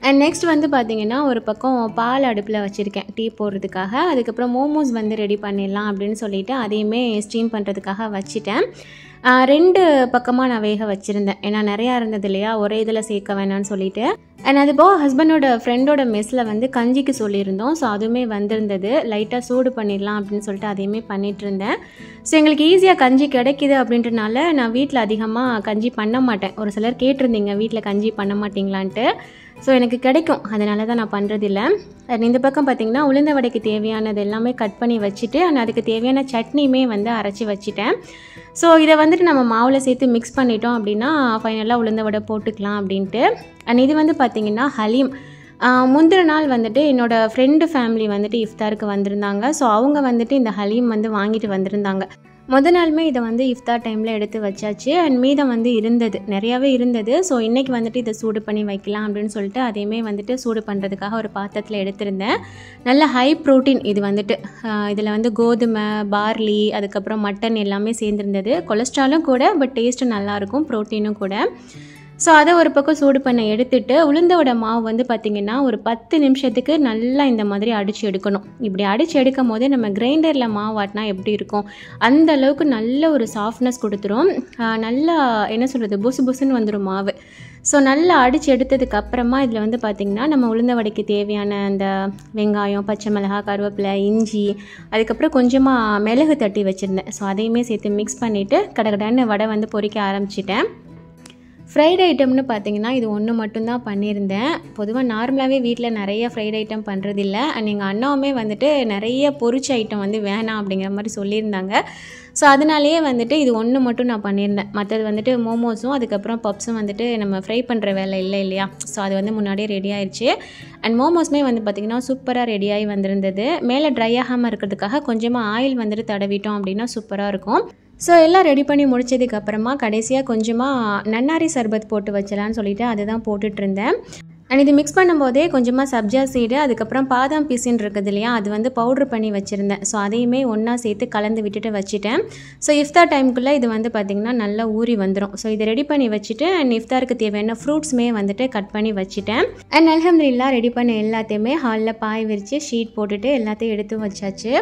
அண்ட் நெக்ஸ்ட் வந்து பார்த்திங்கன்னா ஒரு பக்கம் பால் அடுப்பில் வச்சுருக்கேன் டீ போடுறதுக்காக அதுக்கப்புறம் மோமோஸ் வந்து ரெடி பண்ணிடலாம் அப்படின்னு சொல்லிட்டு அதையுமே ஸ்டீம் பண்ணுறதுக்காக வச்சுட்டேன் ஆஹ் ரெண்டு பக்கமாக நான் வேக வச்சுருந்தேன் ஏன்னா நிறையா இருந்தது இல்லையா ஒரே இதில் சேர்க்க வேணாம்னு சொல்லிட்டு அண்ட் அது போக ஹஸ்பண்டோட ஃப்ரெண்டோட மெஸ்ஸில் வந்து கஞ்சிக்கு சொல்லியிருந்தோம் ஸோ அதுவுமே வந்திருந்தது லைட்டாக சூடு பண்ணிடலாம் அப்படின்னு சொல்லிட்டு அதையுமே பண்ணிட்டு இருந்தேன் ஸோ எங்களுக்கு ஈஸியாக கஞ்சி கிடைக்குது அப்படின்றனால நான் வீட்டில் அதிகமாக கஞ்சி பண்ண மாட்டேன் ஒரு சிலர் கேட்டிருந்தீங்க வீட்டில் கஞ்சி பண்ண மாட்டீங்களான்ட்டு ஸோ எனக்கு கிடைக்கும் அதனால தான் நான் பண்ணுறதில்ல அண்ட் இந்த பக்கம் பார்த்திங்கன்னா உளுந்த வடைக்கு தேவையானது எல்லாமே கட் பண்ணி வச்சுட்டு அண்ட் அதுக்கு தேவையான சட்னியுமே வந்து அரைச்சி வச்சுட்டேன் ஸோ இதை வந்துட்டு நம்ம மாவில் சேர்த்து மிக்ஸ் பண்ணிட்டோம் அப்படின்னா ஃபைனலாக உளுந்த வடை போட்டுக்கலாம் அப்படின்ட்டு அண்ட் இது வந்து பார்த்திங்கன்னா ஹலீம் ஆஹ் முந்தின நாள் வந்துட்டு என்னோடய ஃப்ரெண்டு ஃபேமிலி வந்துட்டு இஃப்தாருக்கு வந்திருந்தாங்க ஸோ அவங்க வந்துட்டு இந்த ஹலீம் வந்து வாங்கிட்டு வந்திருந்தாங்க முத நாளுமே இதை வந்து இஃப்தார் டைமில் எடுத்து வச்சாச்சு அண்ட் மீதம் வந்து இருந்தது நிறையாவே இருந்தது ஸோ இன்றைக்கி வந்துட்டு இதை சூடு பண்ணி வைக்கலாம் அப்படின்னு சொல்லிட்டு அதையுமே வந்துட்டு சூடு பண்ணுறதுக்காக ஒரு பாத்திரத்தில் எடுத்திருந்தேன் நல்ல ஹை ப்ரோட்டீன் இது வந்துட்டு இதில் வந்து கோதுமை பார்லி அதுக்கப்புறம் மட்டன் எல்லாமே சேர்ந்துருந்தது கொலஸ்ட்ராலும் கூட பட் டேஸ்ட்டு நல்லாயிருக்கும் ப்ரோட்டீனும் கூட ஸோ அதை ஒரு பக்கம் சூடு பண்ண எடுத்துட்டு உளுந்தோட மாவு வந்து பார்த்திங்கன்னா ஒரு பத்து நிமிஷத்துக்கு நல்லா இந்த மாதிரி அடித்து எடுக்கணும் இப்படி அடித்து எடுக்கும் போதே நம்ம கிரைண்டரில் மாவு ஆட்டினா எப்படி இருக்கும் அந்த அளவுக்கு நல்ல ஒரு சாஃப்ட்னஸ் கொடுத்துரும் ஆஹ் நல்லா என்ன சொல்கிறது புசு புசுன்னு வந்துடும் மாவு ஸோ நல்லா அடித்து எடுத்ததுக்கு அப்புறமா இதில் வந்து பார்த்திங்கன்னா நம்ம உளுந்த வடைக்கு தேவையான அந்த வெங்காயம் பச்சை மிளகாய் கருவேப்பிலை இஞ்சி அதுக்கப்புறம் கொஞ்சமாக மிளகு தட்டி வச்சுருந்தேன் ஸோ அதையுமே சேர்த்து மிக்ஸ் பண்ணிவிட்டு கடகடன்னு வடை வந்து பொரிக்க ஆரம்பிச்சிட்டேன் ஃப்ரைட் ஐட்டம்னு பார்த்தீங்கன்னா இது ஒன்று மட்டும்தான் பண்ணியிருந்தேன் பொதுவாக நார்மலாகவே வீட்டில் நிறைய ஃப்ரைட் ஐட்டம் பண்ணுறதில்ல அண்ட் எங்கள் அண்ணாவுமே வந்துட்டு நிறைய பொரிச்ச ஐட்டம் வந்து வேணாம் அப்படிங்கிற மாதிரி சொல்லியிருந்தாங்க ஸோ அதனாலேயே வந்துட்டு இது ஒன்று மட்டும் நான் பண்ணியிருந்தேன் மற்றது வந்துட்டு மோமோஸும் அதுக்கப்புறம் பப்ஸும் வந்துட்டு நம்ம ஃப்ரை பண்ணுற வேலை இல்லை இல்லையா ஸோ அது வந்து முன்னாடியே ரெடி ஆயிடுச்சு அண்ட் மோமோஸுமே வந்து பார்த்திங்கன்னா சூப்பராக ரெடியாகி வந்திருந்தது மேலே ட்ரை ஆகாமல் இருக்கிறதுக்காக கொஞ்சமாக ஆயில் வந்துட்டு தடவிட்டோம் அப்படின்னா சூப்பராக இருக்கும் ஸோ எல்லாம் ரெடி பண்ணி முடிச்சதுக்கு அப்புறமா கடைசியாக கொஞ்சமாக நன்னாரி சர்பத் போட்டு வச்சலான்னு சொல்லிட்டு அதுதான் போட்டுட்டு இருந்தேன் அண்ட் இது மிக்ஸ் பண்ணும்போதே கொஞ்சமாக சப்ஜா சீடு அதுக்கப்புறம் பாதாம் பீசின்னு இருக்குது இல்லையா அது வந்து பவுட்ரு பண்ணி வச்சுருந்தேன் ஸோ அதையுமே ஒன்றா சேர்த்து கலந்து விட்டுட்டு வச்சுட்டேன் ஸோ இஃப்தார் டைமுக்குள்ளே இது வந்து பார்த்திங்கன்னா நல்லா ஊறி வந்துடும் ஸோ இதை ரெடி பண்ணி வச்சுட்டு அண்ட் இஃப்தாருக்கு தேவையான ஃப்ரூட்ஸுமே வந்துட்டு கட் பண்ணி வச்சுட்டேன் அண்ட் அல்ஹம்துலில்லா ரெடி பண்ண எல்லாத்தையுமே ஹாலில் பாய் விரித்து ஷீட் போட்டுட்டு எல்லாத்தையும் எடுத்து வச்சாச்சு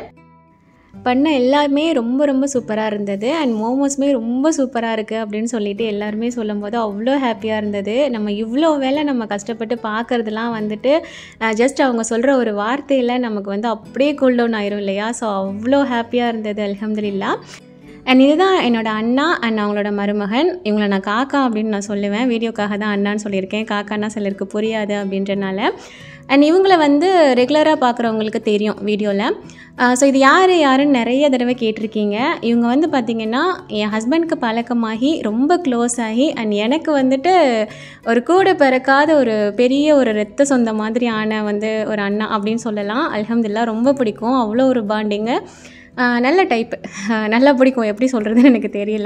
பண்ண எல்லாமே ரொம்ப ரொம்ப சூப்பராக இருந்தது அண்ட் மோமோஸுமே ரொம்ப சூப்பராக இருக்குது அப்படின்னு சொல்லிட்டு எல்லாருமே சொல்லும்போது அவ்வளோ ஹாப்பியாக இருந்தது நம்ம இவ்வளோ வேலை நம்ம கஷ்டப்பட்டு பார்க்குறதுலாம் வந்துட்டு ஜஸ்ட் அவங்க சொல்கிற ஒரு வார்த்தையில் நமக்கு வந்து அப்படியே கூல் டவுன் ஆயிரும் இல்லையா ஸோ அவ்வளோ ஹாப்பியாக இருந்தது அல்ஹம்துலில்லா அண்ட் இதுதான் என்னோட அண்ணா அண்ட் அவங்களோட மருமகன் இவங்கள நான் காக்கா அப்படின்னு நான் சொல்லுவேன் வீடியோக்காக தான் அண்ணான்னு சொல்லியிருக்கேன் காக்கான்னா சிலருக்கு புரியாது அப்படின்றனால அண்ட் இவங்கள வந்து ரெகுலராக பார்க்குறவங்களுக்கு தெரியும் வீடியோவில் ஸோ இது யார் யாருன்னு நிறைய தடவை கேட்டிருக்கீங்க இவங்க வந்து பார்த்திங்கன்னா என் ஹஸ்பண்ட்க்கு பழக்கமாகி ரொம்ப க்ளோஸ் ஆகி அண்ட் எனக்கு வந்துட்டு ஒரு கூட பிறக்காத ஒரு பெரிய ஒரு ரத்த சொந்த மாதிரி ஆன வந்து ஒரு அண்ணா அப்படின்னு சொல்லலாம் அல்ஹம்துலில்லாஹ் ரொம்ப பிடிக்கும் அவ்வளோ ஒரு பாண்டிங்கு நல்ல டைப்பு நல்லா பிடிக்கும் எப்படி சொல்கிறதுன்னு எனக்கு தெரியல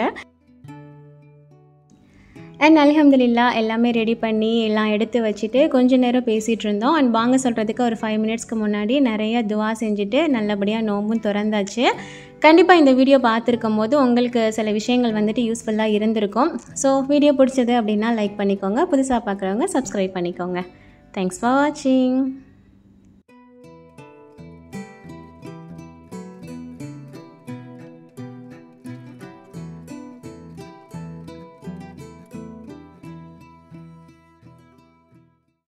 அண்ட் அல்ஹம்துலில்லா எல்லாமே ரெடி பண்ணி எல்லாம் எடுத்து வச்சுட்டு கொஞ்ச நேரம் பேசிகிட்டு இருந்தோம் அண்ட் வாங்க சொல்கிறதுக்கு ஒரு ஃபைவ் மினிட்ஸ்க்கு முன்னாடி நிறைய துவா செஞ்சுட்டு நல்லபடியாக நோம்பும் திறந்தாச்சு கண்டிப்பாக இந்த வீடியோ பார்த்துருக்கும் போது உங்களுக்கு சில விஷயங்கள் வந்துட்டு யூஸ்ஃபுல்லாக இருந்திருக்கும் ஸோ வீடியோ பிடிச்சது அப்படின்னா லைக் பண்ணிக்கோங்க புதுசாக பார்க்குறவங்க சப்ஸ்கிரைப் பண்ணிக்கோங்க தேங்க்ஸ் ஃபார் வாட்சிங்